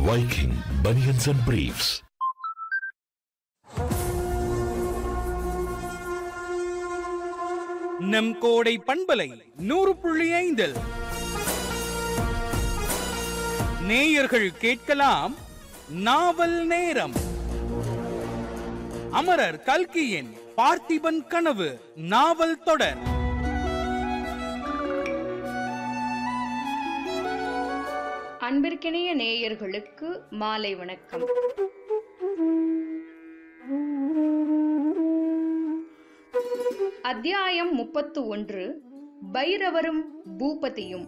Viking Bunions and Briefs. நம் கோடை பண்பலை நூறு புள்ளி ஐந்தில் நேயர்கள் கேட்கலாம் நாவல் நேரம் அமரர் கல்கியின் பார்த்திபன் கனவு நாவல் தொடர் அன்பிற்கினிய நேயர்களுக்கு மாலை வணக்கம் அத்தியாயம் முப்பத்து ஒன்று பைரவரும் பூபதியும்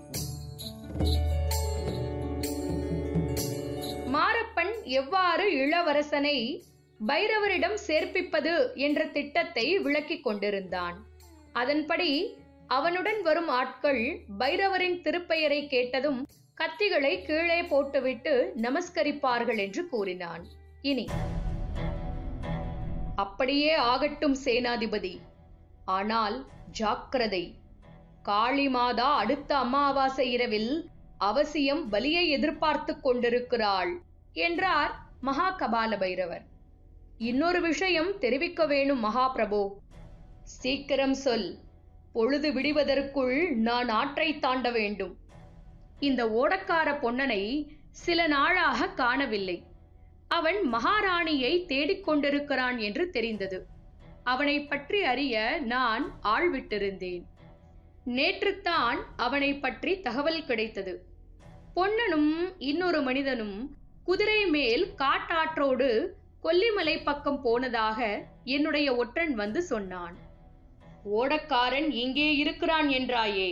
மாரப்பன் எவ்வாறு இளவரசனை பைரவரிடம் சேர்ப்பிப்பது என்ற திட்டத்தை விளக்கிக் கொண்டிருந்தான் அதன்படி அவனுடன் வரும் ஆட்கள் பைரவரின் திருப்பெயரை கேட்டதும் கத்திகளை கீழே போட்டுவிட்டு நமஸ்கரிப்பார்கள் என்று கூறினான் இனி அப்படியே ஆகட்டும் சேனாதிபதி ஆனால் ஜாக்கிரதை காளி மாதா அடுத்த அமாவாசை இரவில் அவசியம் பலியை எதிர்பார்த்து கொண்டிருக்கிறாள் என்றார் மகா கபால பைரவர் இன்னொரு விஷயம் தெரிவிக்க வேணும் மகாபிரபு சீக்கிரம் சொல் பொழுது விடிவதற்குள் நான் ஆற்றை தாண்ட வேண்டும் இந்த ஓடக்கார பொன்னனை சில நாளாக காணவில்லை அவன் மகாராணியை தேடிக் கொண்டிருக்கிறான் என்று தெரிந்தது அவனை பற்றி அறிய நான் ஆள் விட்டிருந்தேன் நேற்றுத்தான் அவனை பற்றி தகவல் கிடைத்தது பொன்னனும் இன்னொரு மனிதனும் குதிரை மேல் காட்டாற்றோடு கொல்லிமலை பக்கம் போனதாக என்னுடைய ஒற்றன் வந்து சொன்னான் ஓடக்காரன் இங்கே இருக்கிறான் என்றாயே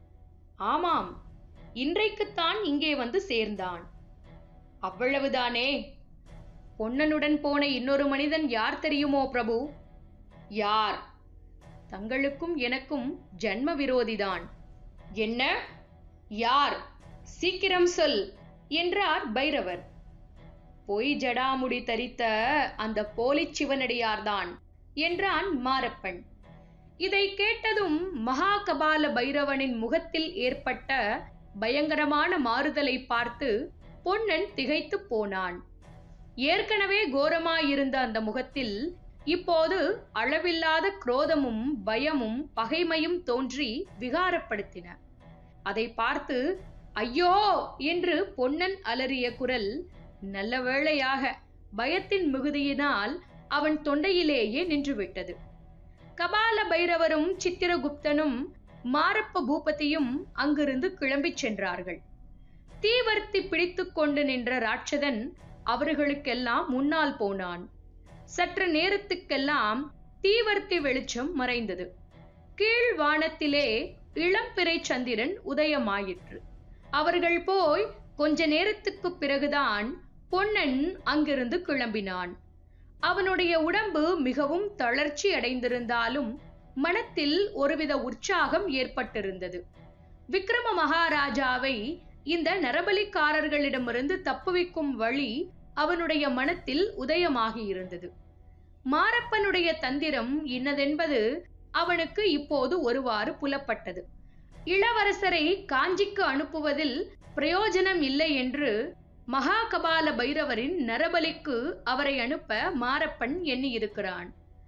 ஆமாம் இன்றைக்குத்தான் இங்கே வந்து சேர்ந்தான் அவ்வளவுதானே பொன்னனுடன் போன இன்னொரு மனிதன் யார் தெரியுமோ பிரபு யார் தங்களுக்கும் எனக்கும் ஜன்ம விரோதிதான் என்ன யார் சீக்கிரம் சொல் என்றார் பைரவர் பொய் ஜடாமுடி தரித்த அந்த போலிச் சிவனடியார்தான் என்றான் மாரப்பன் இதை கேட்டதும் மகாகபால பைரவனின் முகத்தில் ஏற்பட்ட பயங்கரமான மாறுதலை பார்த்து பொன்னன் திகைத்துப் போனான் ஏற்கனவே கோரமாயிருந்த அந்த முகத்தில் இப்போது அளவில்லாத குரோதமும் பயமும் பகைமையும் தோன்றி விகாரப்படுத்தின அதை பார்த்து ஐயோ என்று பொன்னன் அலறிய குரல் நல்ல வேளையாக பயத்தின் மிகுதியினால் அவன் தொண்டையிலேயே நின்றுவிட்டது கபால பைரவரும் சித்திரகுப்தனும் மாரப்ப பூபதியும் அங்கிருந்து கிளம்பிச் சென்றார்கள் தீவர்த்தி பிடித்துக் கொண்டு நின்ற ராட்சதன் அவர்களுக்கெல்லாம் முன்னால் போனான் சற்று நேரத்துக்கெல்லாம் தீவர்த்தி வெளிச்சம் மறைந்தது கீழ் வானத்திலே இளம்பிறை சந்திரன் உதயமாயிற்று அவர்கள் போய் கொஞ்ச நேரத்துக்குப் பிறகுதான் பொன்னன் அங்கிருந்து கிளம்பினான் அவனுடைய உடம்பு மிகவும் தளர்ச்சி அடைந்திருந்தாலும் மனத்தில் ஒருவித உற்சாகம் ஏற்பட்டிருந்தது விக்ரம மகாராஜாவை இந்த நரபலிக்காரர்களிடமிருந்து தப்புவிக்கும் வழி அவனுடைய மனத்தில் உதயமாகி இருந்தது மாரப்பனுடைய தந்திரம் இன்னதென்பது அவனுக்கு இப்போது ஒருவாறு புலப்பட்டது இளவரசரை காஞ்சிக்கு அனுப்புவதில் பிரயோஜனம் இல்லை என்று மகாகபால பைரவரின் நரபலிக்கு அவரை அனுப்ப மாரப்பன் எண்ணியிருக்கிறான்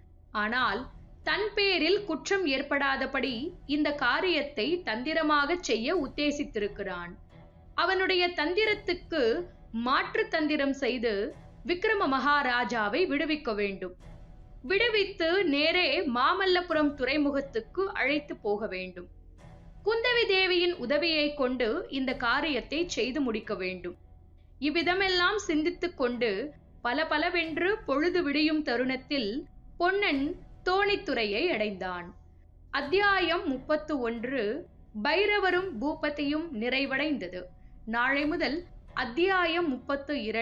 ஆனால் தன் பேரில் குற்றம் ஏற்படாதபடி இந்த காரியத்தை தந்திரமாகச் செய்ய உத்தேசித்திருக்கிறான் அவனுடைய தந்திரத்துக்கு மாற்று தந்திரம் செய்து விக்ரம மகாராஜாவை விடுவிக்க வேண்டும் விடுவித்து நேரே மாமல்லபுரம் துறைமுகத்துக்கு அழைத்து போக வேண்டும் குந்தவி தேவியின் உதவியை கொண்டு இந்த காரியத்தை செய்து முடிக்க வேண்டும் இவ்விதமெல்லாம் சிந்தித்துக் கொண்டு பல பலவென்று பொழுது விடியும் தருணத்தில் பொன்னன் தோணித்துறையை அடைந்தான் அத்தியாயம் முப்பத்து ஒன்று பைரவரும் பூபதியும் நிறைவடைந்தது நாளை முதல் அத்தியாயம் முப்பத்து இரண்டு